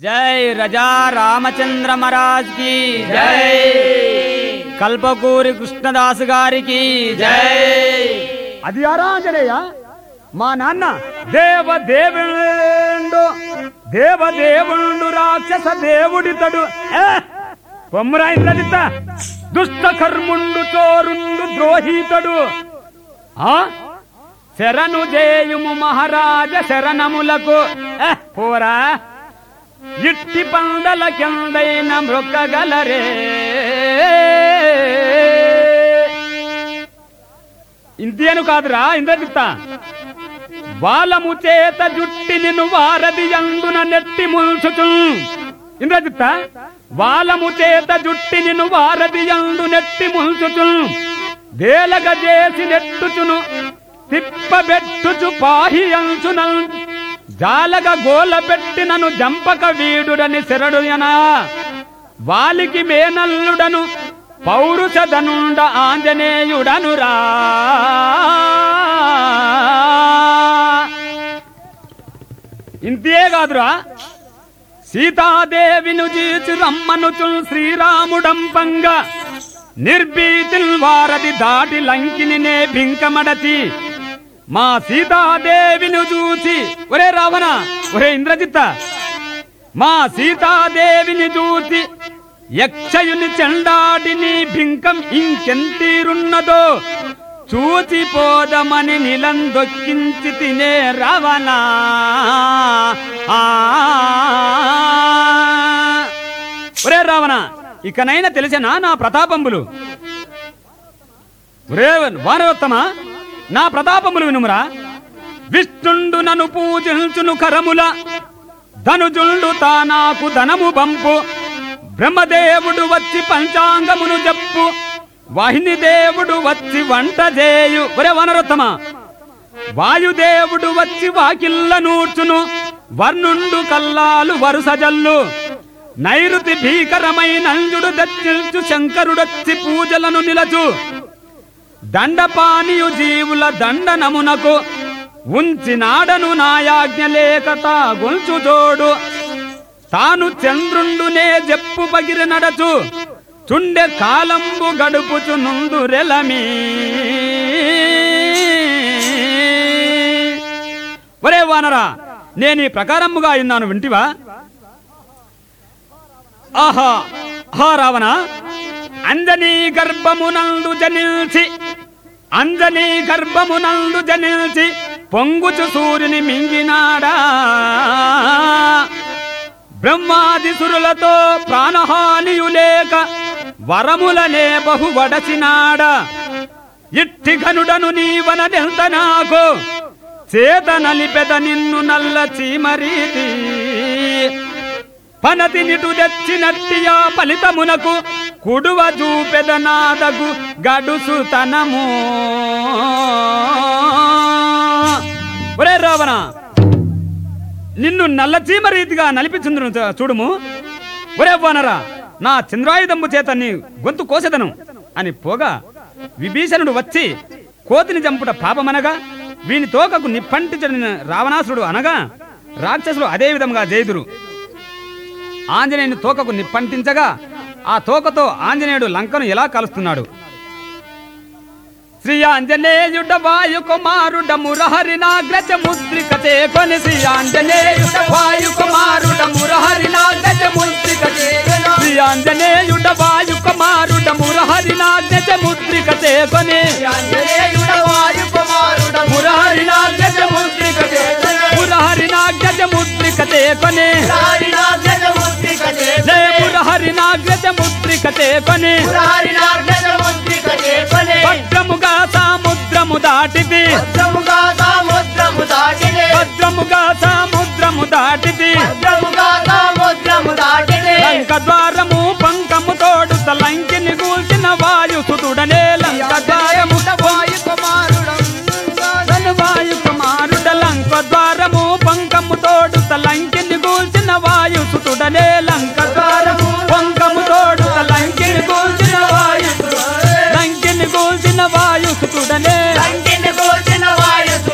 జై రజా రామచంద్ర మహారాజ్ కి జై కల్పకూరి కృష్ణదాస్ గారికి జై అది ఆరాంజనేయ మా నాన్న దేవదేవుండు దేవదేవుండు రాక్షస దేవుడితడు ఏ! కొమ్మురా ఇంద్రజిత్త దుష్ట కర్ముండు చోరుండు ద్రోహీతడు ఆ శరణు జేయుము మహారాజ శరణములకు ఏ, పోరా ఇట్టి పందల కిందైన మృక్కగలరే ఇంతేను కాదురా ఇంద్రజిత్త బాలము చేత జుట్టి నిన్ను వారది అందున నెట్టి ముల్చుచు ఇంద్రజిత్త బాలము చేత జుట్టి నిన్ను వారది అందు నెట్టి ముల్చుచు దేలగ చేసి నెట్టుచును తిప్పబెట్టుచు పాహి అంచునల్ జాలగ గోల పెట్టి నన్ను జంపక వీడుడని శరడుయనా వాలికి మేనల్లుడను పౌరుషధనుండ ఆంజనేయుడనురా ఇంతే కాదురా సీతాదేవిను జీచి రమ్మనుచు శ్రీరాముడంపంగ నిర్భీతిల్ వారది దాటి లంకిని నే భింకమడచి మా సీతాదేవిను చూసి ఒరే రావణ ఒరే ఇంద్రజిత్త మా సీతాదేవిని చూసి యక్షయుని చెండాడిని భింకం ఇంకెంతీరున్నదో చూచిపోదమని నిలందొక్కించి తినే రావణ ఆ. ఒరే రావణ ఇకనైనా తెలిసిన నా ప్రతాపంబులు ఒరే వానరోత్తమా నా ప్రతాపములు వినుమురా విష్ణుండు నన్ను పూజించును కరముల ధనుజుండు తా నాకు ధనము పంపు బ్రహ్మదేవుడు వచ్చి పంచాంగమును చెప్పు వాహిని దేవుడు వచ్చి వంట చేయు ఒరే వనరోత్తమా వాయుదేవుడు వచ్చి వాకిల్ల నూర్చును వర్ణుండు కల్లాలు వరుస జల్లు నైరుతి భీకరమైన అంజుడు దచ్చిల్చు శంకరుడొచ్చి పూజలను నిలచు దండపానియు జీవుల దండనమునకు ఉంచినాడను నాయాజ్ఞ లేకత గొల్చు జోడు తాను చంద్రుండునే జప్పు పగిరి నడచు చుండె కాలంబు గడుపుచు నుందురెలమీ ఒరే వానరా నేను ఈ ప్రకారముగా ఉన్నాను వింటివా ఆహా హా రావణ అంజనీ గర్భమునందు జనిల్చి అంజనీ గర్భమునందు జనిల్చి పొంగుచు సూర్యుని మింగినాడా బ్రహ్మాది సురులతో ప్రాణహానియు లేక వరములనే బహు వడసినాడా ఇట్టి ఘనుడను నీవనదెంత నాకు చేత నలిపెద నిన్ను నల్ల చీమరీతి పనతి నిటు తెచ్చినట్టియా ఫలితమునకు కుడువ చూపెద నాదగు గడుసుతనము ఒరే రావణ నిన్ను నల్ల చీమ రీతిగా నలిపించుందును చ- చూడుము ఒరే వానరా నా చంద్రాయుధంబు చేత నీ గొంతు కోసెదను అని పోగా విభీషణుడు వచ్చి కోతిని చంపుట పాపమనగా వీని తోకకు నిప్పంటించడిన రావణాసురుడు అనగా రాక్షసులు అదే విధంగా జైదురు ఆంజనేయుని తోకకు నిప్పంటించగా ఆ తోకతో ఆంజనేయుడు లంకను ఎలా కలుస్తున్నాడు శ్రీ ఆంజనేయుడ వాయు కుమారుడ మురహరి నాగ్రజ ముద్రిక చేకొని శ్రీ ఆంజనేయుడ వాయు కుమారుడ మురహరి నాగ్రజ ముద్రిక చేకొని శ్రీ ఆంజనేయుడ వాయు కుమారుడ మురహరి నాగ్రజ ముద్రిక చేకొని ఆంజనేయుడ వాయు కుమారుడ మురహరి నాగ్రజ ముద్రిక చేకొని మురహరి నాగ్రజ ముద్రిక చేకొని మురారినాథ ముద్రిక జయ మురహరి నాగ్రజ ముద్రిక చేకొని మురారినాథ ముద్రిక చేపనే భద్రముగా సముద్రము దాటిది భద్రముగా సముద్రము దాటినే భద్రముగా సముద్రము దాటిది భద్రముగా సముద్రము దాటినే లంక ద్వారము పంకము తోడు లంకిని కూల్చిన వాయుసుతుడనే లంక ద్వారము వాయు కుమారుడం తను వాయు కుమారుడ లంక ద్వారము పంకము తోడు లంకిని కూల్చిన వాయుసుతుడనే లంక ద్వారము పంకము తోడు లంకిని కూల్చిన వాయు లంకిని కూల్చిన వాయుసుతుడనే లంకిని కోసిన వాయుసు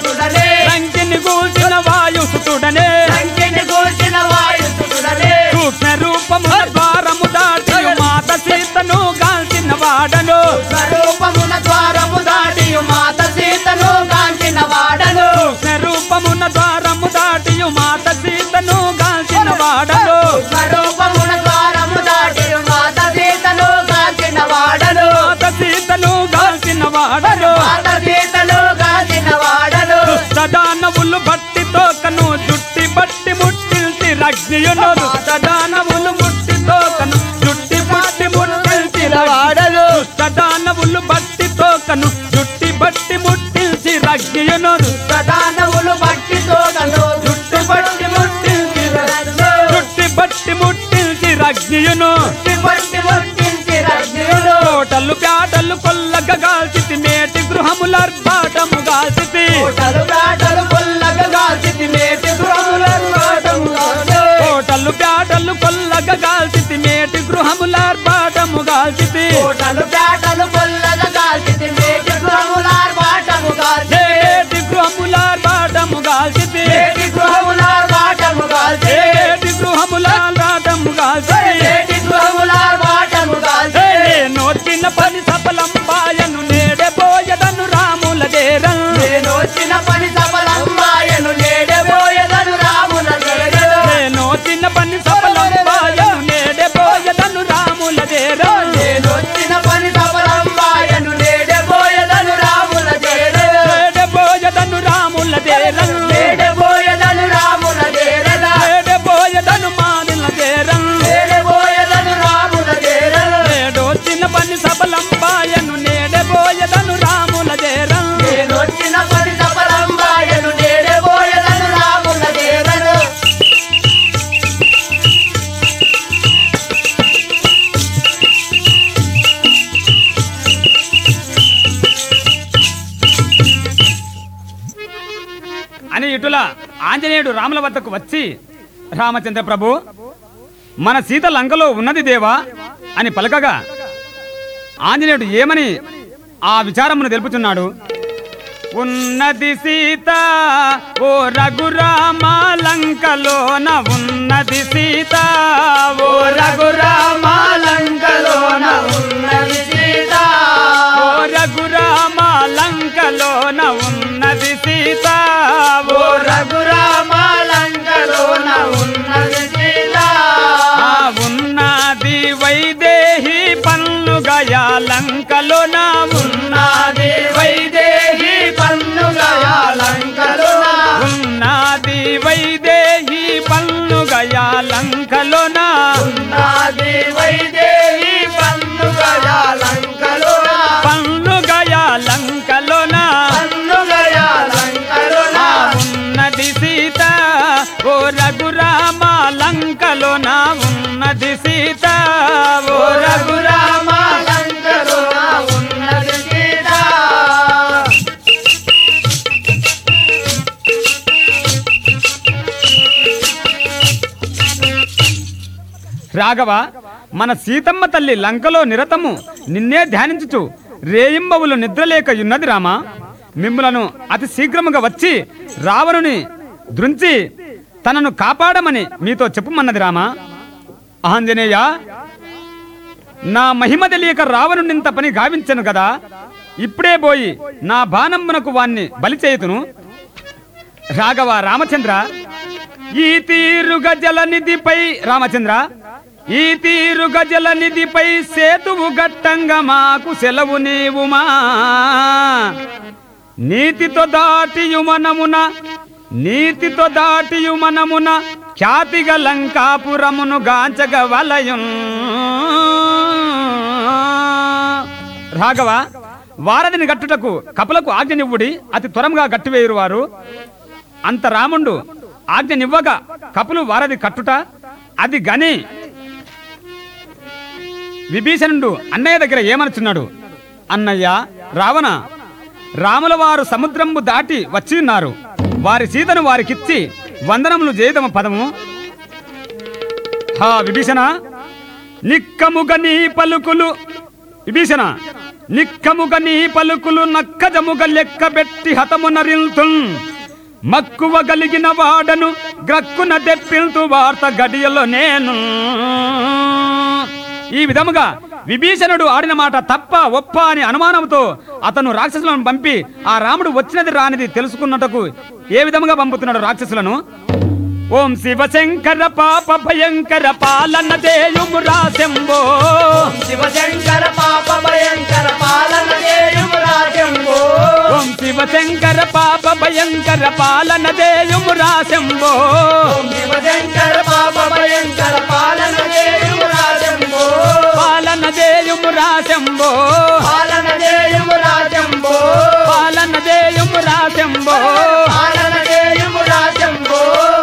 దుష్టదానవులు ముట్టితో కను జుట్టి పట్టి ముట్టిల్చి వాడలు దుష్టదానవులు బట్టితో కను జుట్టి బట్టి ముట్టిల్చి రగ్గియును ప్రధానములు బట్టితో నన్ను జుట్టు పట్టి ముట్టించి రగ్గులు. జుట్టి బట్టి ముట్టిల్చి రగ్గియును జుట్టు పట్టి ముట్టించి రగ్గులు. కోటలు ప్యాటలు కొల్లగ గాల్చితి మేటి గృహములర్బాటము గాల్చితి కోటలు దాటలు కొల్లగా గాల్చితి మేటి గృహములను వాటము కాదు. కోటలు ప్యాటలు కొల్లగ గాల్చితి మేటి గృహములర్బాటము గాల్చితి కోటలు దాటలు కొల్లగా గాల్చితి మేటి గృహములార్ వాటము కాదు. ఏటి గృహములర్బాటము గాల్చితి మేటి గృహములార్ వాటము కాదు. ఏటి గృహములర్బాటము గాల్చితి మేటి గృహములార్ వాటము కాదు. నేను వచ్చిన పని సఫలం బాయను నేడే పోయదను రాముల దేరం నేను వచ్చిన పని సఫలమ్మాయను నేడబోయదను రాముల జగడు. నేను వచ్చిన పని సఫలం బాయను నేడే పోయదను రాముల దేరం నేను వచ్చిన పని సఫలమ్మాయను నేడబోయదను రాముల జగడు. నేడే పోయదను రాముల దేరం నేడబోయదను రాముల జగడు. నేడే పోయదను మాదిల దేరం నేడబోయదను రాముల జగడు. నేడు వచ్చిన పని సఫలం బాయను నేడే పోయదను రాముల దేరం నేను వచ్చిన పని సఫలమ్మాయను నేడబోయదను రాముల జగడు. అని ఇటుల ఆంజనేయుడు రాముల వద్దకు వచ్చి రామచంద్ర ప్రభు మన సీత లంకలో ఉన్నది దేవా అని పలకగా ఆంజనేయుడు ఏమని ఆ విచారమును తెలుపుతున్నాడు ఉన్నది సీత ఓ రఘురామ లంకలోన ఉన్నది సీత ఓ రఘురామ లంకలోన ఉన్నది సీత ఓ రఘురామ లంకలోన ఉన్నది సీత ఓ రఘురామ లంకలోన ఉన్నది సీత ఆ ఉన్నది వైదేహి పన్నుగయా లంకలోన ఉన్నది వైదేహి పన్నుగయా లంకలోన ఉన్నది వైదేహి పన్నుగయా లంకలోన ఉన్నది వైదేహి పన్నుగయా లంకలోన పన్నుగయా లంకలోన పన్నుగయా లంకలోన ఆ ఉన్నది సీత ఓ రఘురామ లంకలోన ఉన్నది సీత ఓ ఓ రఘురామ రఘురామ లంకలోన ఉన్నది సీత రాఘవ మన సీతమ్మ తల్లి లంకలో నిరతము నిన్నే ధ్యానించుచు రేయింబవులు నిద్రలేక యున్నది రామా మిమ్ములను అతి శీఘ్రముగా వచ్చి రావణుని దృంచి తనను కాపాడమని మీతో చెప్పుమన్నది రామా ఆంజనేయ నా మహిమ తెలియక రావణునింత పని గావించను కదా ఇప్పుడే పోయి నా బాణంబునకు వాణ్ణి బలి చేయుతును రాఘవ రామచంద్ర ఈ తీరుగ జలనిధిపై రామచంద్ర ఈ తీరుగ జలనిధిపై సేతువు గట్టంగా మాకు సెలవు నీవుమా నీతితో దాటియు మనమున నీతితో దాటియు మనమున ఖ్యాతిగ లంకాపురమును గాంచగ వలయున్ రాఘవ వారధిని గట్టుటకు కపులకు ఆజ్ఞనివ్వుడి అతి త్వరముగా గట్టివేయురు వారు అంత రాముండు ఆజ్ఞనివ్వగా కపులు వారధి కట్టుట అది గని విభీషణుడు అన్నయ్య దగ్గర ఏమనుచున్నాడు అన్నయ్య రావణ రాముల వారు సముద్రంబు దాటి వచ్చి ఉన్నారు వారి సీతను వారికిచ్చి వందనములు చేయదమ పదము హా విభీషణ నిక్కముగ నీ పలుకులు విభీషణ నిక్కముగ నీ పలుకులు నక్కజముగ లెక్క పెట్టి హతమునరిల్తున్ మక్కువ కలిగిన వాడను గ్రక్కున తెప్పిల్తు వార్త గడియలో నేను ఈ విధముగా విభీషణుడు ఆడిన మాట తప్ప ఒప్ప అని అనుమానంతో అతను రాక్షసులను పంపి ఆ రాముడు వచ్చినది రానిది తెలుసుకున్నటకు ఏ విధముగా పంపుతున్నాడు రాక్షసులను ఓం శివశంకర పాప భయంకర పాలన చేయుము రాశంబో శివశంకర పాప భయంకర పాలన చేయుము రాజంబో ఓం శివశంకర పాప భయంకర పాలన చేయుము రాశంబో శివశంకర పాప భయంకర పాలన చేయుము రాజంబో పాలన చేయుము రాశంబో పాలన చేయుము రాజంబో పాలన చేయుము రాశంబో పాలన చేయుము రాజంబో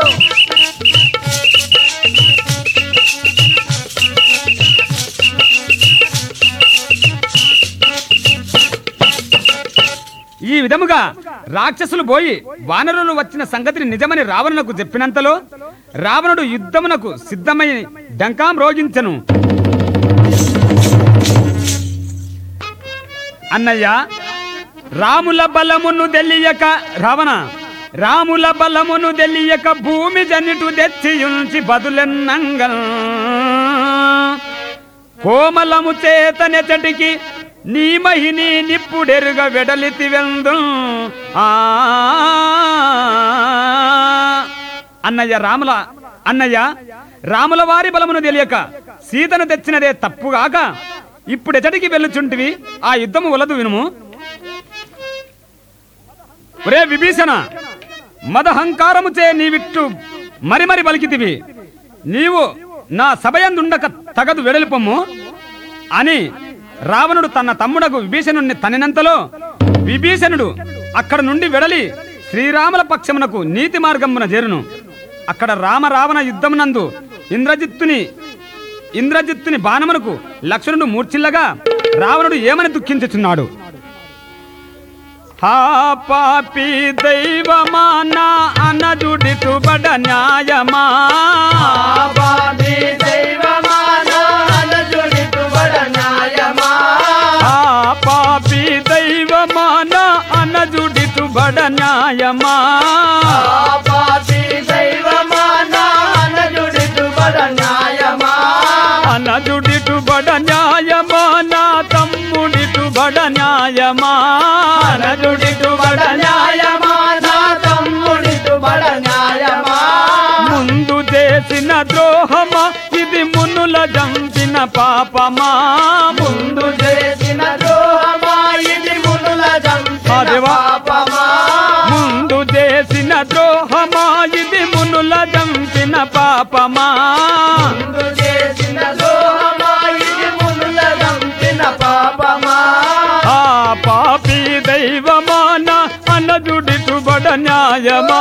ఈ విధముగా రాక్షసులు పోయి వానరులు వచ్చిన సంగతిని నిజమని రావణునకు చెప్పినంతలో రావణుడు యుద్ధమునకు సిద్ధమై డంకాం రోగించను అన్నయ్య రాముల బలమును తెలియక రావణ రాముల బలమును తెలియక భూమి జనిటు తెచ్చియుంచి బదులెన్నంగల్ కోమలము చేతనెచటికి నీ మహిని నిప్పుడెరుగ వెడలితి వెందు ఆ అన్నయ్య రాముల అన్నయ్య రాముల వారి బలమును తెలియక సీతను తెచ్చినదే తప్పుగాక ఇప్పుడెచటికి వెళ్ళుచుంటివి ఆ యుద్ధము వలదు వినుము ఒరే విభీషణ మదహంకారముచే నీవిట్టు మరి మరి పలికితివి నీవు నా సభయందుండక తగదు వెడలిపొమ్ము అని రావణుడు తన తమ్ముడకు విభీషణుణ్ణి తనినంతలో విభీషణుడు అక్కడ నుండి వెడలి శ్రీరాముల పక్షమునకు నీతి మార్గమున చేరును అక్కడ రామ రావణ యుద్ధమునందు ఇంద్రజిత్తుని ఇంద్రజిత్తుని బాణమునకు లక్ష్మణుడు మూర్చిల్లగా రావణుడు ఏమని దుఃఖించుచున్నాడు హా పాపి దైవమా నా అనదుడిటు బడ న్యాయమా ఆబాది దైవమానా అనజుడిటు బడ న్యాయమా హా పాపి దైవమా నా అనదుడిటు బడ న్యాయమా ఆబాది దైవమానా అనజుడిటు బడ న్యాయమా అనదుడిటు బడ న్యాయమా నా తమ్ముడిటు బడ న్యాయమా అనజుడిటు బడ న్యాయమా నా తమ్ముడిటు బడ న్యాయమా ముందు చేసిన ద్రోహమా ఇది మునుల జంపిన పాపమా ముందు చేసిన ద్రోహమా ఇది మునుల చంపిన ఆ దేవా. పాపమా ముందు చేసిన ద్రోహమా ఇది మునుల జంపిన పాపమా ముందు చేసిన ద్రోహమా ఇది మునుల చంపిన పాపమా ఆ పాపి దైవమాన అనదుడిటు బడ న్యాయమా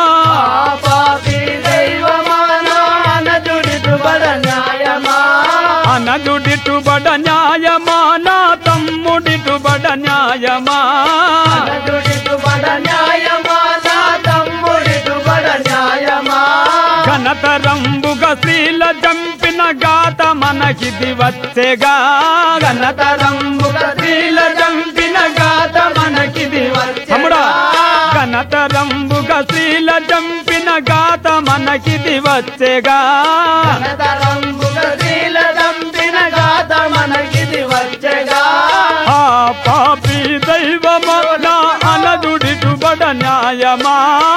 పాపి దైవమానా అనజుడిటు బడ న్యాయమా అనదుడిటు బడ న్యాయమా నా తమ్ముడిటు బడ న్యాయమా అనజుడిటు బడ న్యాయమా నా తమ్ముడిటు బడ న్యాయమా ఘనతరంబుగ శ్రీల జంపిన గాత మనకిది వచ్చేగా ఘనతరంబుగ శ్రీల జంపిన గాత మనకిది తమ్ముడా ఘనతరంబుగ శ్రీల జంపిన గాత మనకిది వచ్చేగా ఘనతరంబుగ శ్రీల చంపిన గాథ మనకిది వచ్చగా ఆ పాపి దైవమన అనదుడిటు బడ న్యాయమా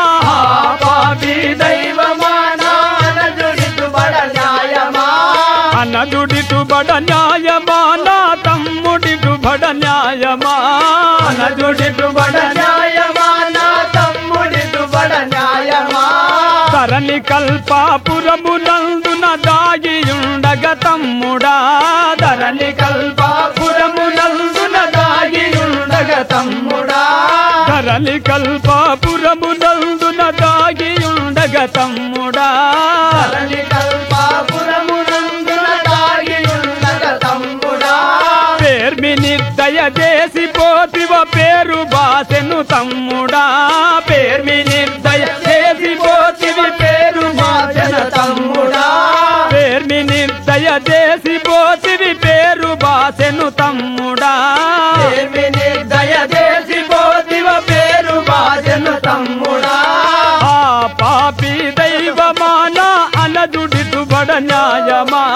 పాపి దైవమానా అనజుడిటు బడ న్యాయమా అనదుడిటు బడ న్యాయమా నా తమ్ముడిటు బడ న్యాయమా అనజుడిటు బడ న్యాయమా నా తమ్ముడిటు బడ న్యాయమా తరణి కల్పాపురమునందున దాగియుండగ తమ్ముడా ధరణి కల్పాపురమునందున దాగియుండగ తమ్ముడా ధరణి కల్పాపురమునందున దాగియుండగ తమ్ముడా ధరణి కల్పాపురమునందున దాగియుండగ తమ్ముడా పేర్మి నిర్దయ చేసి పోతివ పేరు బాసెను తమ్ముడా పేర్మి నిర్దయ చేసి పోతివి పేరు బాసెన తమ్ముడా పేర్మి నిర్దయ చేసి పోతివి పేరు బాసెను తమ్ముడా ఏమిని దయచేసి పోతివ పేరు బాజను తమ్ముడా ఆ పాపి దైవమాన అనదుడిటు బడ న్యాయమా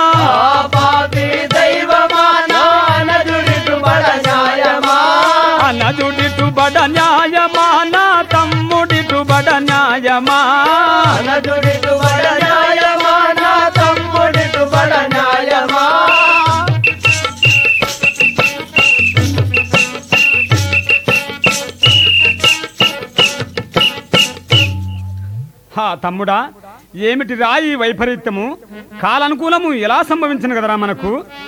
పాపి దైవమానా అనజుడిటు బడ న్యాయమా అనదుడిటు బడ న్యాయమా నా తమ్ముడిటు బడ న్యాయమా అనదుడిటు బడ న్యాయమా నా తమ్ముడిటు బడ న్యాయమా హా తమ్ముడా ఏమిటి రాయి వైపరీత్యము కాలనుకూలము ఎలా సంభవించిన కదరా మనకు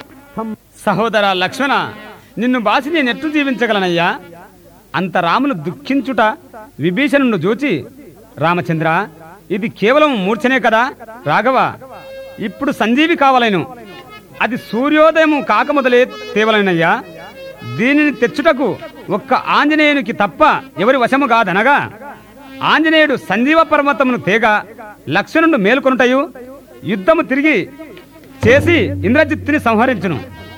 సహోదర లక్ష్మణ నిన్ను బాసి నేను ఎట్లు జీవించగలనయ్యా అంత రాములు దుఃఖించుట విభీషణుడు చూచి రామచంద్ర ఇది కేవలం మూర్ఛనే కదా రాఘవ ఇప్పుడు సంజీవి కావలేను అది సూర్యోదయము కాక మొదలే తేవలనయ్యా దీనిని తెచ్చుటకు ఒక్క ఆంజనేయునికి తప్ప ఎవరి వశము కాదనగా ఆంజనేయుడు సంజీవ పర్వతమును తేగ లక్ష్మణుడు మేలుకొనుటయు యుద్ధము తిరిగి చేసి ఇంద్రజిత్తుని సంహరించును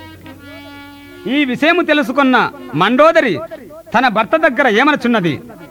ఈ విషయము తెలుసుకున్న మండోదరి తన భర్త దగ్గర ఏమనుచున్నది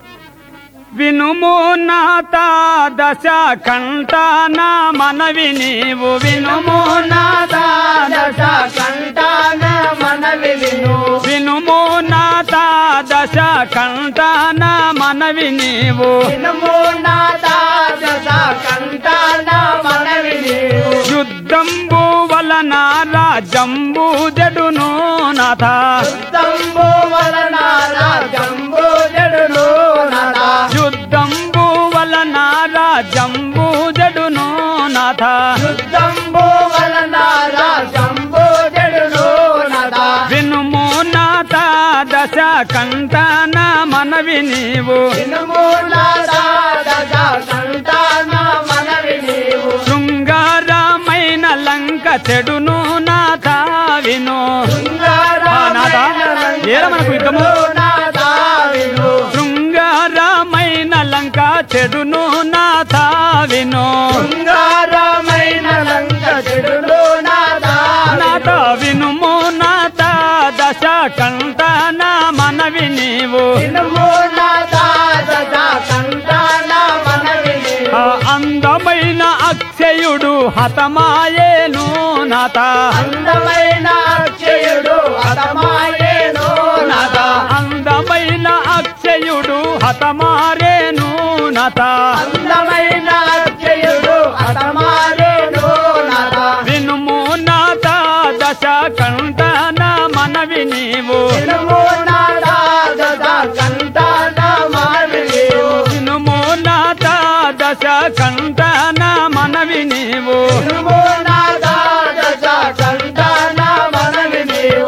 వినుము నాత దశ కంటాన మనవి నీవు వినుము నాదా దశ కంటాన మనవి విను వినుము నాత దశ కంటాన మనవి నీవు వినుము నాదా దశ కంటాన మనవి నీవు యుద్ధంబు వలన రాజంబు జడును నాథ యుద్ధంబు వలన రాజంబు జడును నాదా యుద్ధంబు వలన రాజంబు జడును నాథ యుద్ధంబు వలన రాజంబు జడును నాదా వినుము నాథ దశ కంటాన మనవి నీవు వినుము నాదా దశ కంటాన మనవి నీవు శృంగారమైన లంక చెడును నాథ విను ఆ, నాథ, ఏల మనకు యుద్ధము? నాదా విను శృంగారమైన లంక చెడును నాథ విను శృంగారమైన లంక చెడును నాదా నాథ వినుము నాథ దశ కంటాన మనవి నీవు వినుము నాదా దశ కంటాన మనవి నీవు ఆ అందమైన అక్షయుడు హతమాయేను నాథ అందమైన అక్షయుడు హతమాయేను నాథ నాదా అందమైన అక్షయుడు హతమారేను నాథ అందమైన అక్షయుడు హతమారేను నాదా వినుము నాథ దశ కంటాన మనవి నీవు వినుము నాదా దశ కంటాన మనవి నీవు వినుము నాథ దశ కంటాన మనవి నీవు వినుము నాదా దశ కంటాన మనవి నీవు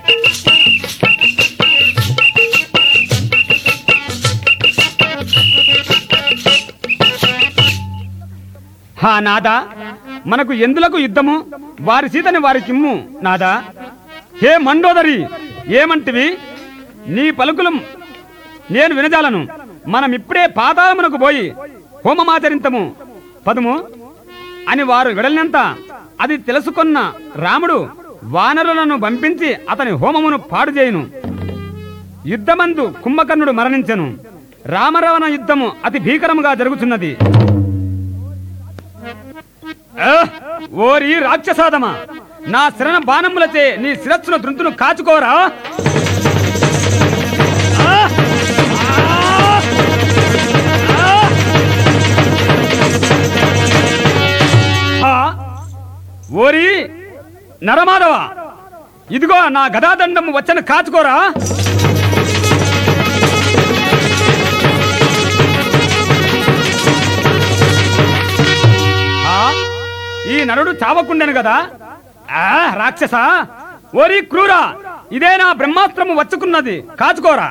హా నాదా మనకు ఎందులకు యుద్ధము వారి సీతని వారికిమ్ము నాదా హే మండోదరి ఏమంటివి నీ పలుకులు నేను వినజాలను మనం ఇప్పుడే పాతాళమునకు పోయి హోమమాచరింతము పదుము అని వారు విడలినంత అది తెలుసుకున్న రాముడు వానరులను పంపించి అతని హోమమును పాడు చేయును యుద్ధమందు కుంభకర్ణుడు మరణించెను రామరావణ యుద్ధము అతి భీకరముగా జరుగుతున్నది ఆ! ఓరి రాక్షసాదమా నా శరణ బాణములచే నీ శిరస్సును దృంతును కాచుకోరా ఆ! ఆ! ఆ! ఓరి నరమాధవ ఇదిగో నా గదాదండము వచ్చను కాచుకోరా ఆ? ఈ నరుడు చావకుండెను కదా ఆ రాక్షస ఓరి క్రూరా ఇదే నా బ్రహ్మాస్త్రము వచ్చుకున్నది కాచుకోరా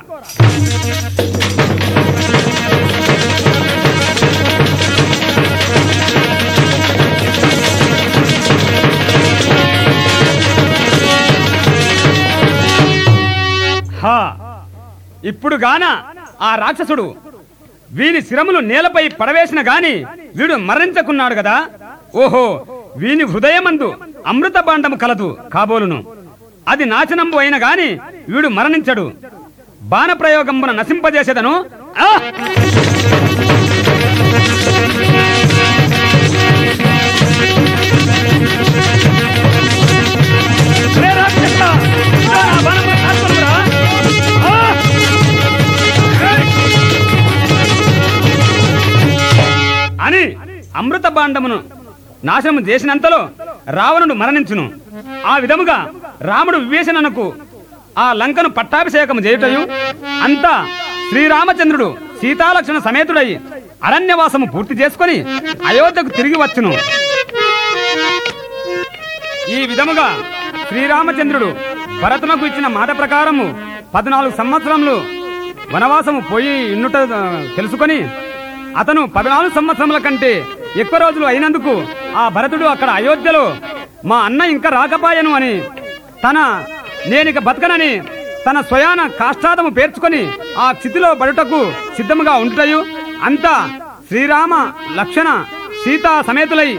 హా ఇప్పుడు గాన ఆ రాక్షసుడు వీని శిరములు నేలపై పడవేసిన గాని వీడు మరణించకున్నాడు కదా ఓహో వీని హృదయమందు అమృత బాండము కలదు కాబోలును అది నాశనంబు అయిన గాని వీడు మరణించడు బాణ ప్రయోగంబున నశింపజేసేదను ఆ! రే రాక్షస! ఇదిగో నా బాణము కాల్చుకొనురా! ఆ! సమస్త బాండమును నాశనము చేసినంతలో రావణుడు మరణించును ఆ విధముగా రాముడు వివేచనకు ఆ లంకను పట్టాభిషేకము చేయుటయు అంతా శ్రీరామచంద్రుడు సీతాలక్ష్మణ సమేతుడై అరణ్యవాసము పూర్తి చేసుకొని అయోధ్యకు తిరిగి వచ్చును ఈ విధముగా శ్రీరామచంద్రుడు భరతునకు ఇచ్చిన మాట ప్రకారము పద్నాలుగు సంవత్సరములు వనవాసము పోయి ఉన్నట ఆ, తెలుసుకొని అతను పద్నాలుగు సంవత్సరముల కంటే ఎక్కువ రోజులు అయినందుకు ఆ భరతుడు అక్కడ అయోధ్యలో మా అన్న ఇంకా రాకపాయను అని తన నేనిక బతకనని తన స్వయాన కాష్టాదము పేర్చుకొని ఆ స్థితిలో పడుటకు సిద్ధముగా ఉంటుటయు అంతా శ్రీరామ లక్షణ సీతా సమేతులై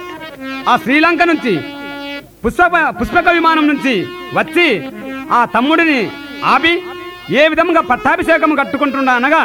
ఆ శ్రీలంక నుంచి పుష్పక పుష్పక విమానం నుంచి వచ్చి ఆ తమ్ముడిని ఆపి ఏ విధంగా పట్టాభిషేకం కట్టుకుంటున్నా అనగా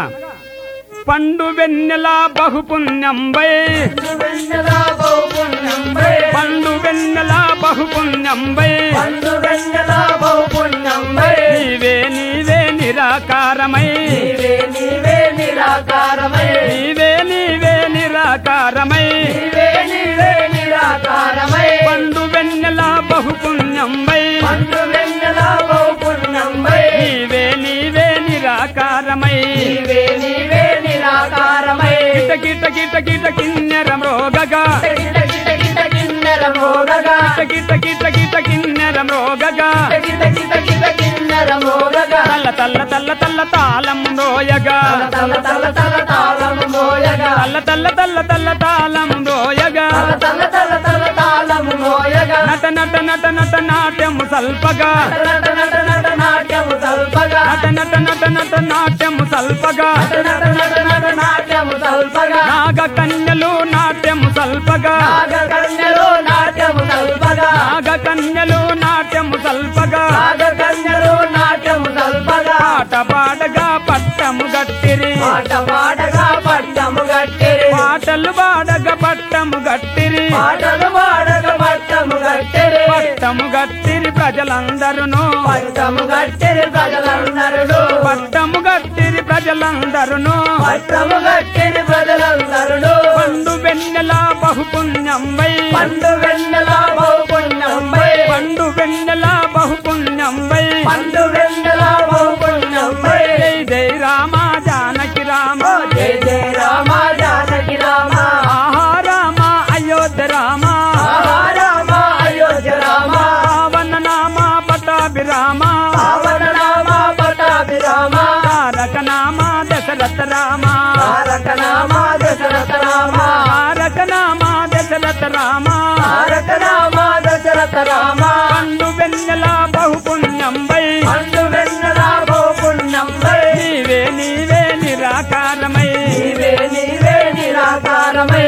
పండు వెన్నెల బహుపుణ్యంబై వెన్నెల బహుపుణ్యంబై పండు వెన్నెల బహుపుణ్యంబై పండు వెన్నెల బహుపుణ్యంబై నీవే నీవే నిరాకారమై నీవే నీవే నిరాకారమై నీవే నీవే నిరాకారమై నీవే నీవే నిరాకారమై పండు వెన్నెల బహుపుణ్యంబై పండు వెన్నెల బహుపుణ్యంబై నీవే నీవే నిరాకారమై నీవే నీవే నిరాకారమై కిట కిట కిట కిట కిన్నెర మృగగా గిట గిట గిట కిన్నెర మోగగా కిట కిట కిట కిట కిన్నెర మృగగా గిట గిట గిట కిన్నెర మోగగా తల్ల తల్ల తల్ల తల్ల తాళం రోయగా తల తల తల తాళము మోయగా తల్ల తల్ల తల్ల తల్ల తాళం రోయగా తల తల తల తల తాళము మోయగా నట నట నట నట నాట్యము సల్పగా నట నట నట నాట్యము తల్పగా నట నట నట నట నాట్యము సల్పగా నట నట నట నాట్యము తల్పగా నాగ కన్యలు నాట్యము సల్పగా నాగ కన్యలు నాట్యము తల్పగా నాగ కన్యలు నాట్యము సల్పగా నాగ కన్యలు నాట్యము తల్పగా పాట పాడగా పట్టము గట్టిరి పాట పాడగా పట్టము గట్టిరి పాటలు పాడగా పట్టము గట్టిరి పాటలు పాడగా పట్టము గట్టిరి పట్టము గట్టిరి ప్రజలందరును పట్టము గట్టిరి ప్రజలందరూ పట్టము గట్టిరి ప్రజలందరును పట్టము గట్టిరి ప్రజలందరూ పండు వెన్నెల బహుపుణ్యంబై పండు వెన్నెల బహుపుణ్యంబై పండు వెన్నెల బహుపుణ్యంబై పండు వెన్నెల బహుపుణ్యంబై జై జై రామ జానకి రామ జయ జయ రామ జానకి రామ ఆహా రామ అయోధ్య రామ ఆహా రామ అయోధ్య రామ పావన నామ పటాభి రామ పావన నామ పటాభి రామ తారక నామ దశరథ రామ తారక నామ దశరథ రామ తారక నామ దశరథ రామ తారక నామ దశరథ రామ పండు వెన్నెల బహుపుణ్యంబై పండు వెన్నెల బహుపుణ్యంబై నీవే నీవే నిరాకారమై నీవే నీవే నిరాకారమై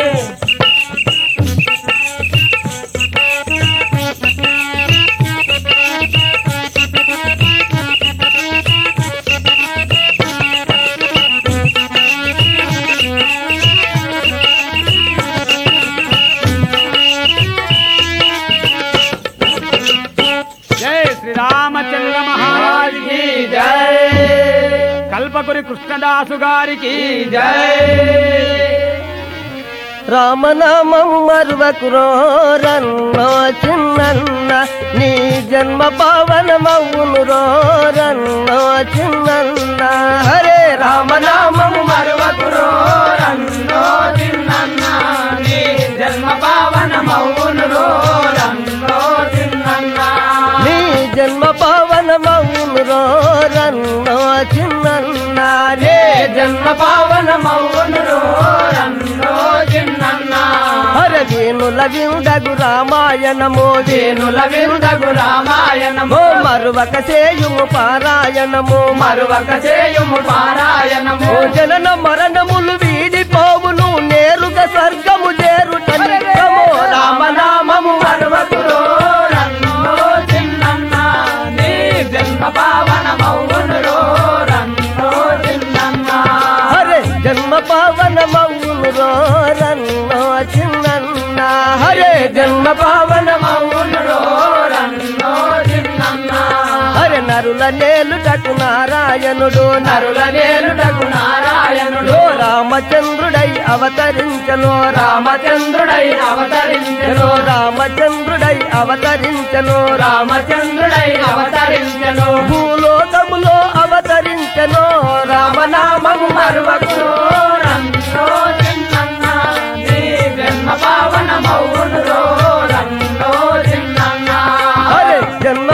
జై శ్రీరామచంద్ర మహారాజ్ కి జై కల్పకురి కృష్ణదాసు గారికి రామనామం మరువకురో రన్నో చిన్నన్న నీ జన్మ పావనమవును రో రన్నో చిన్నన్న హరే రామనామం మరువకురో రన్నో చిన్నన్న నీ జన్మ పావన మౌనురో రన్నో చిన్నన్న నీ జన్మ పావనమవును రో రన్నో చిన్నన్న రే జన్మ పావన మౌనురో రన్నో చిన్నన్న హర వేణుల విందగు రామాయణమో వేణుల విందగు రామాయణము ఓ మరువక సేయుము పారాయణము మరువక చేయుము పారాయణము ఓ జనన మరణములు వీడిపోవును నేరుగా స్వర్గము చేరుట నిత్యము రామనామము మరువకురో రన్నో చిన్నన్న నీ జన్మ పావన మౌనురో రన్నో చిన్నన్న హరే జన్మ పావన మౌను రన్నో చిన్నన్న హరే జన్మ పావన మౌనురో రన్నో చిన్నన్న హరే నరుల నేలుటకు నారాయణుడు నరుల నేలుటకు నారాయణుడు ఓ రామచంద్రుడై అవతరించను రామచంద్రుడై అవతరించెను రామచంద్రుడై అవతరించను రామచంద్రుడై అవతరించెను భూలోకములో అవతరించను రామనామము రామనామము మరువకును రన్నో చిన్నన్న నీ జన్మ పావనమౌను రన్నో చిన్నన్న హరే జన్మ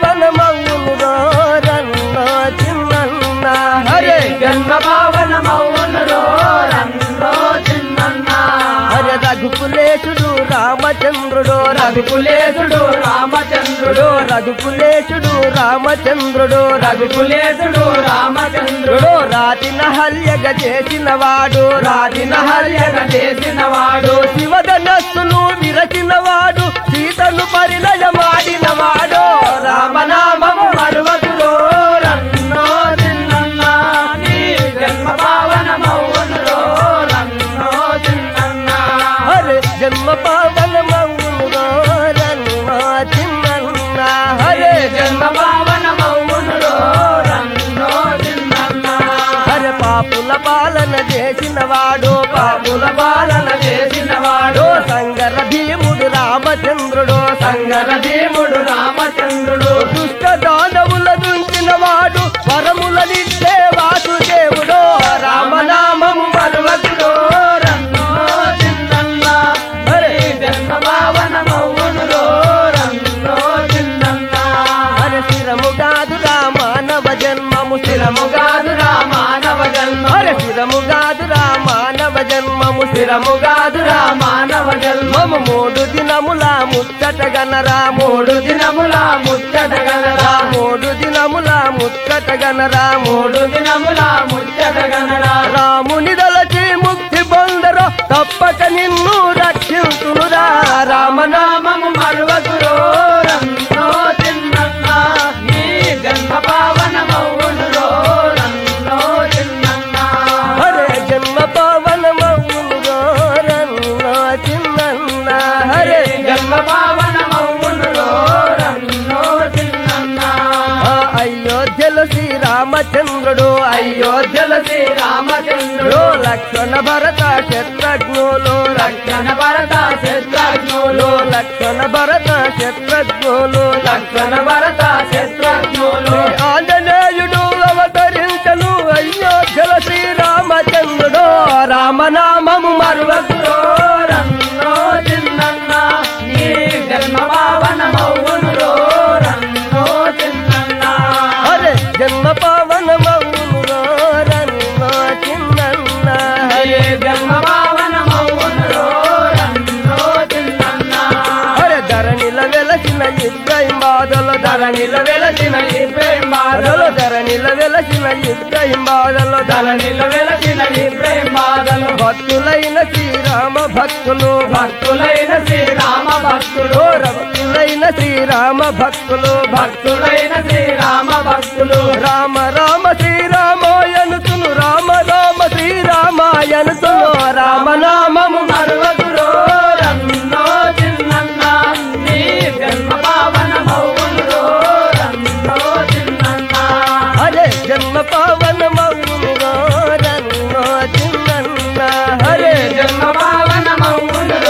పావనమవును రన్న చిన్న హరే జన్మ పావనమౌను రన్నో చిన్నన్న హరే రఘుకులేశుడు రామచంద్రుడు రఘుకులేశుడు రామచంద్రుడు రఘుకులేశుడు రామచంద్రుడు రఘుకులేశుడు రామచంద్రుడు రఘుకుడు రాతిన హల్యగ చేసిన వాడు రాజిన హల్యగ చేసిన వాడు శివధనస్సును విరచిన వాడు సీతను పరిణయమాడిన వాడు రామనామము మరువకులో రన్నో చిన్నన్న నీ జన్మ పావనమౌనులో రన్నో చిన్నన్న హరే జన్మ పావనమవును రన్న చిన్న హరే జన్మ పావనమౌనులో రన్నో చిన్నన్న హరే పాపుల పాలన చేసిన వాడు పాపుల పాలన చేసిన వాడు సంగర భీముడు రామచంద్రుడు సంగర భీముడు రామచంద్రుడు దుష్ట దానవుల దుంచిన వాడు వరములనిచ్చే వాసుదేవుడు రామనామము మరువకులో రన్నో చిన్నన్న హరి జన్మ పావనమౌనులో రన్నో చిన్నన్న హరి శిరము కాదురా మానవ జన్మము శిరము శిరముగాదురా మానవ జన్మ హరి శిరము కాదురా మానవ జన్మము శిరము శిరముగాదురా మానవ జన్మ మము మూడు దినముల ముచ్చట గనరా మూడు దినముల ముచ్చటగనరా మూడు దినముల ముచ్చట గనరా మూడు మూడు దినముల ముచ్చటగనరా రాముని దలచి ముక్తి పొందరు తప్పక నిన్ను రక్షించునురా రామనామము రామనామము మరువకురో రన్నో చిన్నన్న నీ జన్మ పావనమౌనురో రన్నో చిన్నన్న హరే జన్మ పావనమవునురో రన్న చిన్న హరే జన్మ పావనమౌనురో రన్నో చిన్నన్న ఆ అయోధ్యలో శ్రీరామచంద్రుడు అయోధ్యల శ్రీరామచంద్రుడు లక్ష్మణ భరత శత్రుఘ్నులు లక్షణ భరత శత్రుఘ్నులు లక్ష్మణ భరత శత్రుఘ్నులు లక్షణ భరత శత్రుఘ్నులు ఆంజనేయుడు అవతరించను అయోధ్యల శ్రీరామచంద్రుడు రామనామము మరువకురో రన్నో చిన్నన్న నీ జన్మ పావనమౌనురో రన్నో చిన్నన్న హరే జన్మ పావనమవును రన్న చిన్న హరే జన్మ పావనమౌనురో రన్నో చిన్నన్న హరే ధరణిల వెలసిన ఇబ్రహీం బాధలు ధరణిల వెలసిన ఈ ప్రేమాదలు ధరణిల ధరణిల వెలసిన ఇబ్రహీం బాధలు ధరణిల వెలసిన ఈ ప్రేమాదలు భక్తులైన శ్రీరామ భక్తులు భక్తులైన శ్రీరామ భక్తులు భక్తులైన శ్రీరామ భక్తులు భక్తులైన శ్రీరామ భక్తులు రామ రామ శ్రీరామాయనుతును రామ రామ శ్రీరామాయనుతును రామనామము మరువకురో రన్నో చిన్నన్న నీ జన్మ పావనమౌనురో రన్నో చిన్నన్న హరే జన్మ పావనమవును రన్నో చిన్న హరే జన్మ పావనమౌనురో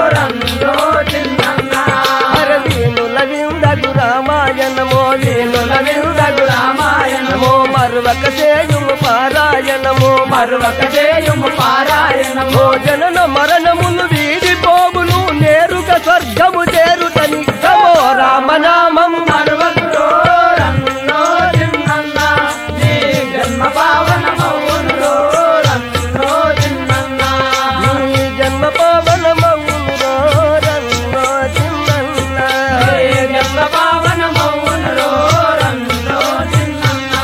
రన్నో చిన్నన్న హర వీణుల విందగు రామాయణమో వీణుల విందగు రామాయణము నమో మరువక సేయుము పారాయణము మరువక చేయుము పారాయణము భోజన మరణములు వీడిపోవును నేరుగా స్వర్గము చేరుతని నమో రామనామం మరువకురో రన్నో చిన్నన్న నీ జన్మ పావనమౌనురో రన్నో చిన్నన్న నీ జన్మ పావనమవును రన్నో చిన్న హరే జన్మ పావనమౌనురో రన్నో చిన్నన్న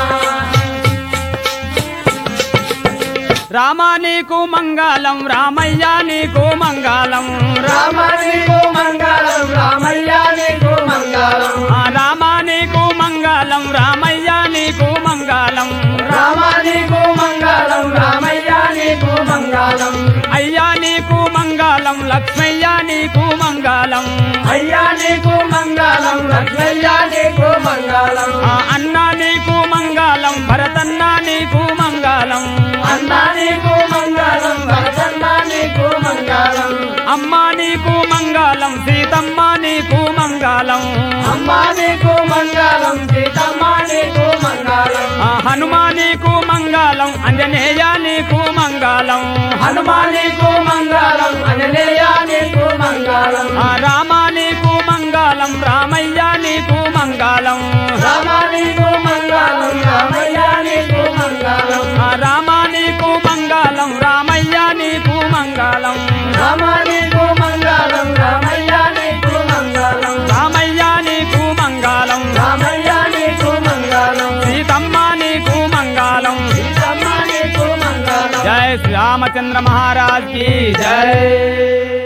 రామా నీకు మంగళం రామయ్య నీకు మంగళం రామ నీకు మంగళం రామయ్య నీకు మంగళం ఆ రామా నీకు మంగళం రామయ్య నీకు మంగళం రామ నీకు మంగళం రామయ్య నీకు మంగళం అయ్యా నీకు మంగళం లక్ష్మయ్య నీకు మంగళం అయ్యా నీకు మంగళం లక్ష్మయ్య నీకు మంగళం ఆ అన్న నీకు మంగళం భరతన్న నీకు మంగళం అన్న నీకు మంగళం భరతన్న మంగళం సీతమ్మ నీకు మంగళం అమ్మా నీకు మంగళం సీతమ్మ నీకు మంగళం ఆ హనుమా నీకు మంగళం అంజనేయ నీకు మంగళం హనుమా నీకు మంగళం అననీయ నీకు మంగళం ఆ రామ నీకు మంగళం రామయ్య నీకు మంగళం రామ నీకు మంగళం రామయ్య నీకు మంగళం ఆ రామ నీకు మంగళం రామయ్య నీకు మంగళం రామ నీకు మంగళం రామయ్య నీకు మంగళం రామయ్య నీకు మంగళం రామయ్య నీకు మంగళం సీతమ్మ నీకు మంగళం సీతమ్మ నీకు మంగళం జయ శ్రీరామచంద్ర మహారాజ్ కి జయ జై